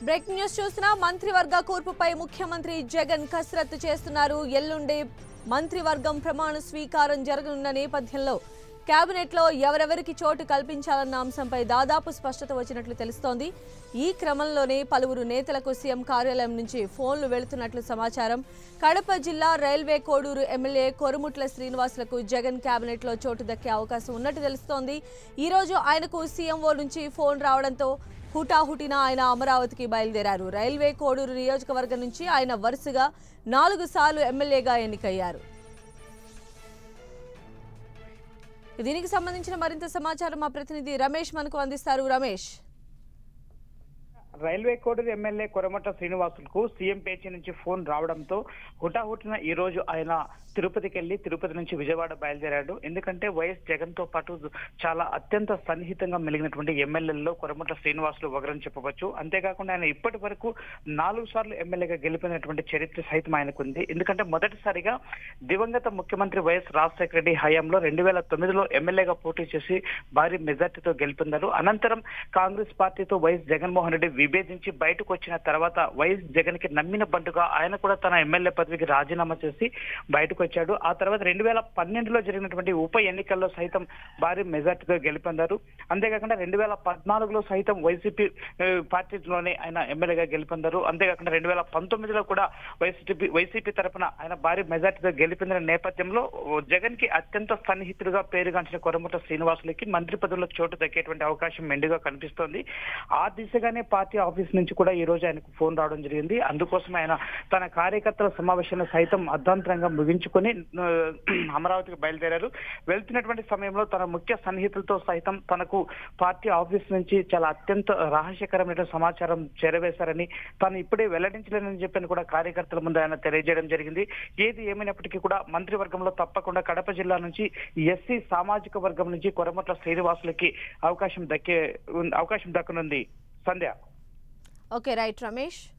breaking news చూస్తున్నా మంత్రివర్గ కూర్పుపై ముఖ్యమంత్రి జగన్ కసరత్తు చేస్తున్నారు ఎల్లుండి మంత్రివర్గం ప్రమాణ స్వీకారం జరగనున్న నేపథ్యంలో కేబినెట్ లో ఎవరెవరికి చోటు కల్పించాలన్న అంశంపై దాదాపు స్పష్టత వచ్చినట్లు తెలుస్తోంది ఈ క్రమంలోనే పలువురు నేతలకు సీఎం కార్యాలయం నుంచి ఫోన్లు వెళుతున్నట్లు సమాచారం కడప జిల్లా రైల్వే కోడూరు ఎమ్మెల్యే కొరుముట్ల శ్రీనివాసులకు జగన్ కేబినెట్ లో చోటు దక్కే అవకాశం ఉన్నట్టు తెలుస్తోంది ఈ రోజు ఆయనకు సీఎంఓ నుంచి ఫోన్ రావడంతో హుటాహుటిన ఆయన అమరావతికి బయలుదేరారు రైల్వే కోడూరు నియోజకవర్గం నుంచి ఆయన వరుసగా నాలుగు సార్లు ఎమ్మెల్యేగా ఎన్నికయ్యారు దీనికి సంబంధించిన మరింత సమాచారం మా ప్రతినిధి రమేష్ మనకు అందిస్తారు రమేష్ రైల్వే కోడూరు ఎమ్మెల్యే కొరమట శ్రీనివాసులకు సీఎం పేచీ నుంచి ఫోన్ రావడంతో హుటాహుటిన ఈ రోజు ఆయన తిరుపతికి వెళ్లి తిరుపతి నుంచి విజయవాడ బయలుదేరాడు ఎందుకంటే వైఎస్ జగన్ తో పాటు చాలా అత్యంత సన్నిహితంగా మెలిగినటువంటి ఎమ్మెల్యేల్లో కొరమట శ్రీనివాసులు ఒకరని చెప్పవచ్చు అంతేకాకుండా ఆయన ఇప్పటి వరకు నాలుగు సార్లు ఎమ్మెల్యేగా గెలిపినటువంటి చరిత్ర సైతం ఆయనకుంది ఎందుకంటే మొదటిసారిగా దివంగత ముఖ్యమంత్రి వైఎస్ రాజశేఖర రెడ్డి హయాంలో రెండు వేల తొమ్మిదిలో ఎమ్మెల్యేగా పోటీ చేసి భారీ మెజార్టీతో గెలుపొందారు అనంతరం కాంగ్రెస్ పార్టీతో వైఎస్ జగన్మోహన్ రెడ్డి విభేదించి బయటకు వచ్చిన తర్వాత వైఎస్ జగన్ కి నమ్మిన బంటుగా ఆయన కూడా తన ఎమ్మెల్యే పదవికి రాజీనామా చేసి బయటకు వచ్చాడు ఆ తర్వాత రెండు వేల పన్నెండులో జరిగినటువంటి ఉప ఎన్నికల్లో సైతం భారీ మెజార్టీతో గెలుపొందారు అంతేకాకుండా రెండు వేల పద్నాలుగులో సైతం వైసీపీ ఆ, పార్టీలోనే ఆయన ఎమ్మెల్యేగా గెలుపొందారు అంతేకాకుండా రెండు వేల పంతొమ్మిదిలో కూడా వైసీపీ వైసీపీ తరపున ఆయన భారీ మెజార్టీతో గెలిపొందిన నేపథ్యంలో జగన్ కి అత్యంత సన్నిహితుడుగా పేరుగాంచిన కొరముట శ్రీనివాసులకి మంత్రి పదవులకు చోటు దక్కేటువంటి అవకాశం మెండుగా కనిపిస్తోంది ఆ దిశగానే పార్టీ ఆఫీస్ నుంచి కూడా ఈ రోజు ఆయనకు ఫోన్ రావడం జరిగింది అందుకోసం ఆయన తన కార్యకర్తల సమావేశాన్ని సైతం అర్ధాంతరంగా ముగించుకొని ఆ, అమరావతికి బయలుదేరారు వెళ్తున్నటువంటి సమయంలో తన ముఖ్య సన్నిహితులతో సైతం తనకు పార్టీ ఆఫీస్ నుంచి చాలా అత్యంత రహస్యకరమైన సమాచారం చేరవేశారని తాను ఇప్పుడే వెల్లడించలేనని చెప్పని కూడా కార్యకర్తల ముందు ఆయన తెలియజేయడం జరిగింది ఏది ఏమైనప్పటికీ కూడా మంత్రివర్గంలో తప్పకుండా కడప జిల్లా నుంచి ఎస్సీ సామాజిక వర్గం నుంచి కొరమట్ల శ్రీనివాసులకి అవకాశం దక్కే అవకాశం దక్కనుంది సంధ్య ఓకే రైట్ రమేష్